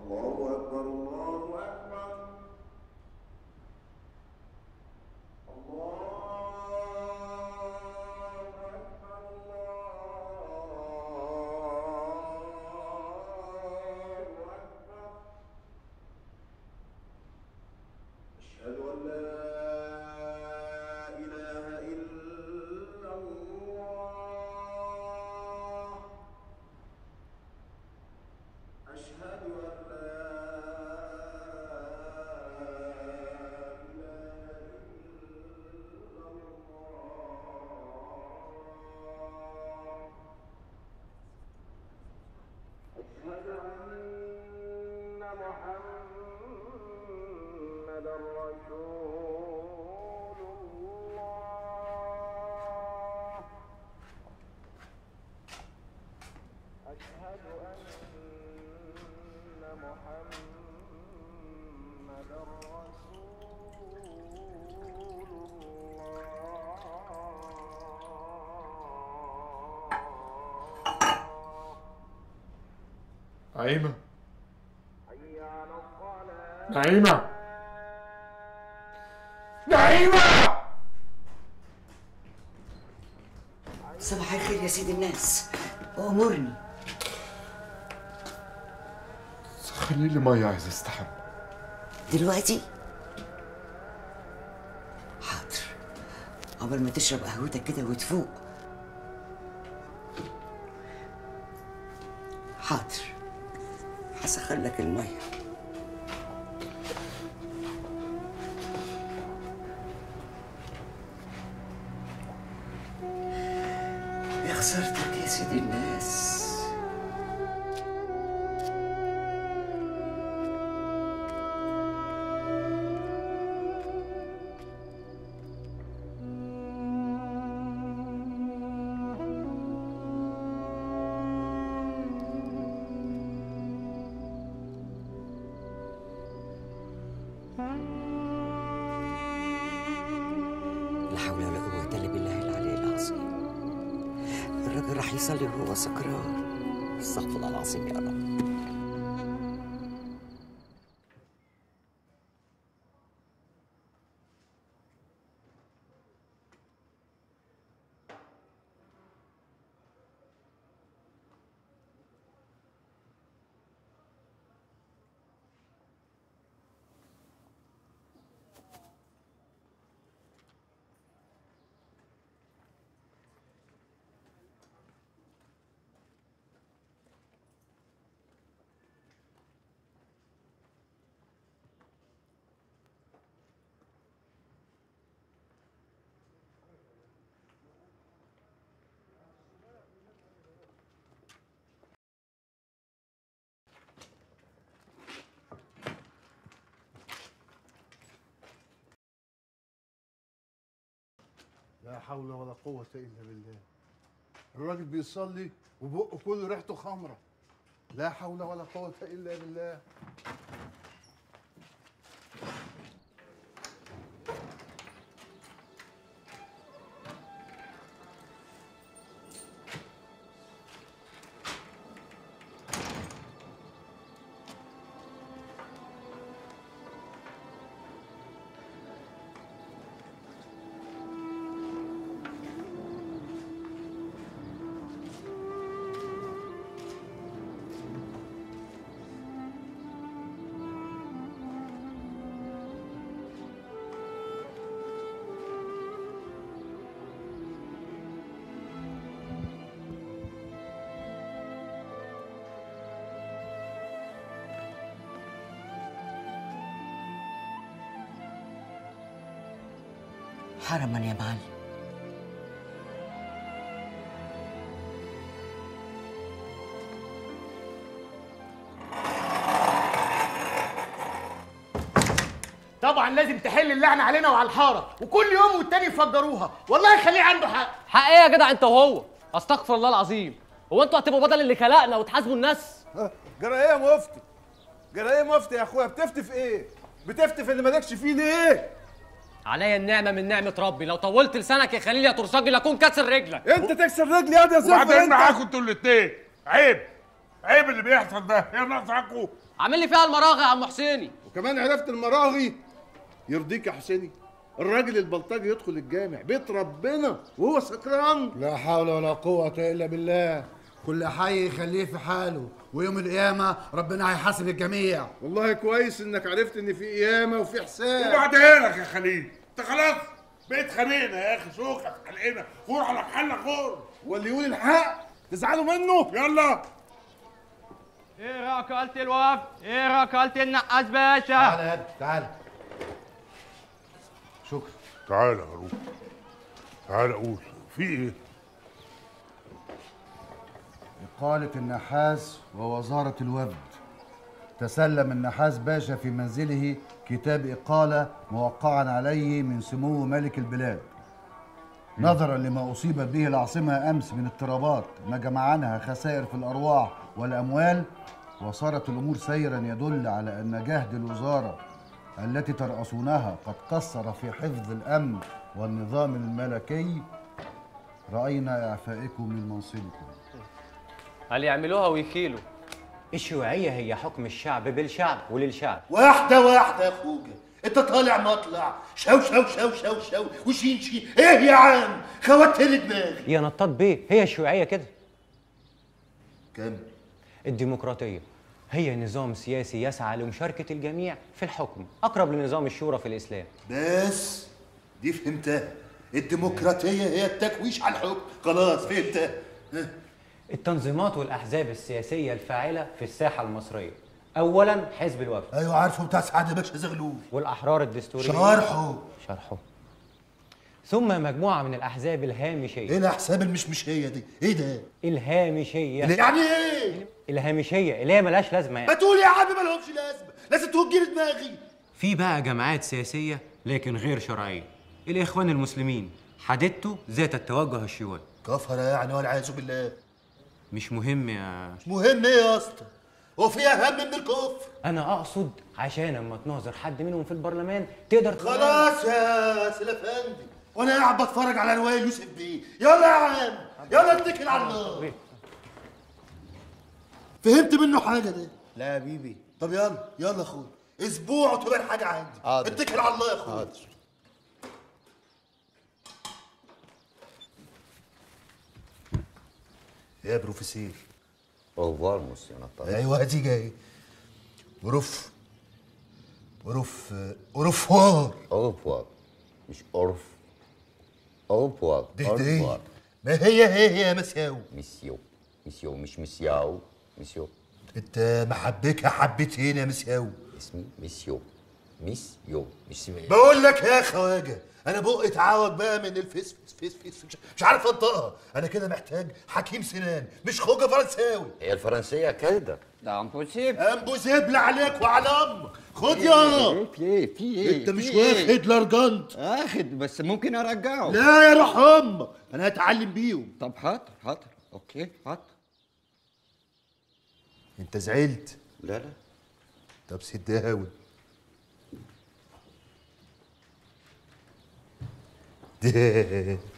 الله أكبر الله أكبر الله أكبر الله أكبر أشهد أن لا إله إلا الله أشهد أن لا إله إلا الله أشهد أن محمدا رسول الله أشهد أن محمدا رسول الله نعيمة حي على الصلاة نعيمة نعيمة صباح الخير يا سيد الناس امرني خلي لي مية عايز استحمى دلوقتي حاضر قبل ما تشرب قهوتك كده وتفوق حاضر هسخن لك الميه يا خسارتك يا سيد الناس لا حول ولا قوة إلا بالله العلي العظيم الراجل راح يصلي وهو سكران استغفر الله العظيم يا رب لا حول ولا قوة إلا بالله الراجل بيصلي وبقه كله ريحته خمرة لا حول ولا قوة إلا بالله حرما يا معلم طبعا لازم تحل اللعنه علينا وعلى الحاره وكل يوم والتاني يفجروها والله يخليه عنده حق حق ايه يا جدع انت وهو استغفر الله العظيم هو انتوا هتبقوا بدل اللي خلقنا وتحاسبوا الناس جرى ايه يا مفتي جرى ايه يا مفتي يا اخويا بتفتي في ايه بتفتي في اللي مالكش فيه ليه عليا النعمه من نعمه ربي لو طولت لسانك يا خليل يا ترشجي لاكون كاسر رجلك انت تكسر رجلي يا يا زفر وبعدين انت معاكم انتوا الاتنين عيب عيب اللي بيحصل ده يا ناقصكوا عامل لي فيها المراغي يا عم حسيني وكمان عرفت المراغي يرضيك يا حسيني الراجل البلطجي يدخل الجامع بيت ربنا وهو سكران لا حول ولا قوة إلا بالله كل حي يخليه في حاله ويوم القيامة ربنا هيحاسب الجميع والله كويس انك عرفت ان في قيامه وفي حساب وبعدها لك يا خليل انت خلاص بقيت خانقنا يا اخي سوقك في حلقنا غور على محلك غور واللي يقول الحق تزعلوا منه يلا ايه رايك قلت الوفد؟ ايه رايك قلت النقاش باشا؟ تعالى يا ابني تعالى شكرا تعالى يا هروب تعالى قول في ايه إقالة النحاس ووزارة الوفد تسلم النحاس باشا في منزله كتاب إقالة موقعا عليه من سمو ملك البلاد نظرا لما أصيبت به العاصمة أمس من اضطرابات نجم عنها خسائر في الأرواح والأموال وصارت الأمور سيرا يدل على أن جهد الوزارة التي ترأسونها قد قصر في حفظ الأمن والنظام الملكي رأينا إعفائكم من منصبكم قال يعملوها ويكيلوا الشيوعية هي حكم الشعب بالشعب وللشعب واحدة واحدة يا اخوجا انت طالع مطلع شو شو شو شو شو وشين شين ايه يا عم خوت لي دماغي يا نطاط بيه هي الشيوعية كده كم الديمقراطية هي نظام سياسي يسعى لمشاركة الجميع في الحكم أقرب لنظام الشورى في الإسلام بس دي فهمتها الديمقراطية هي التكويش على الحكم خلاص فهمتها ها. التنظيمات والأحزاب السياسية الفاعلة في الساحة المصرية أولا حزب الوفد ايوه عارفه بتاع سعد باشا زغلول والأحرار الدستورية شرحه شرحه ثم مجموعة من الأحزاب الهامشية ايه الاحساب المشمشية دي ايه ده الهامشية يعني ايه الهامشية اللي هي ملهاش لازمة ما يعني. تقول يا عم مالهمش لازمة لازم توجي لي دماغي في بقى جماعات سياسية لكن غير شرعية الإخوان المسلمين حددته ذات التوجه الشيوعي كفر يعني والعياذ بالله مش مهم يا مهم ايه يا اسطى هو في اهم من الكفر أنا أقصد عشان أما تناظر حد منهم في البرلمان تقدر تقول- خلاص يا سلفندي وانا قاعد بتفرج على روايه يوسف بيه يلا يا عم يلا اتكل على الله فهمت منه حاجه ده لا يا بيبي طب يلا يلا يا اخويا اسبوع وتبقى الحاجه عندي حاضر. اتكل على الله يا اخويا حاضر يا بروفيسير اوفر موسيو نطاط ايوه هاتي جاي ورف ورف ورفوار اوفر مش اورف اوفر ده ده ايه ما هي هي هي يا مساوي ميسيو ميسيو مش ميسياو ميسيو انت محبكها حبتين يا مساوي اسمي ميسيو ميسيو مش سمي بقول لك يا خواجه انا بقي اتعوج بقى من الفيس فيس فيس فيس مش, مش عارف انطقها انا كده محتاج حكيم سنان مش خوجه فرنساوي هي الفرنسية كده ده امبوسيبل امبو زبل عليك وعلى امك خد يلا في في ايه انت مش في إيه؟ واخد لارجنت اخد بس ممكن ارجعه لا يا روح امك انا هتعلم بيهم طب حاضر حاضر اوكي حاضر انت زعلت لا لا طب سداوي ده